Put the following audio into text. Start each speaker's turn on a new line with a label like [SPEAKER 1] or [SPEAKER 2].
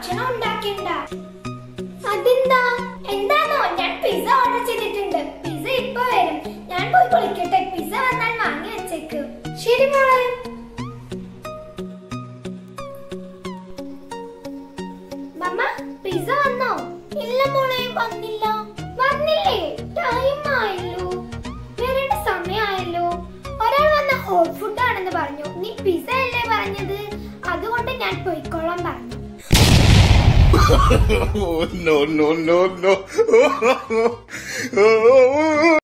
[SPEAKER 1] ഭക്ഷണം ഉണ്ടാക്കണ്ട അതെന്താ എന്താണോ ഞാൻ പിസ്സ ഓർഡർ ചെയ്തിട്ടുണ്ട് പിസ്സ ഇപ്പൊ വരും ഞാൻ പോയി കുളിക്കട്ടെ പിസ്സ വന്നാൽ വാങ്ങി വെച്ചേക്ക് ശരി മോളെ മമ്മ പിസ്സ വന്നോ ഇല്ല മോളെ വന്നില്ല വന്നില്ലേ ടൈം ആയല്ലോ വരേണ്ട സമയമായല്ലോ ഒരാൾ വന്ന ഹോട്ട് ഫുഡ് ആണെന്ന് പറഞ്ഞു നീ പിസ്സ അല്ലേ പറഞ്ഞത് അതുകൊണ്ട് ഞാൻ പോയിക്കോളാൻ പറഞ്ഞു
[SPEAKER 2] oh no no no no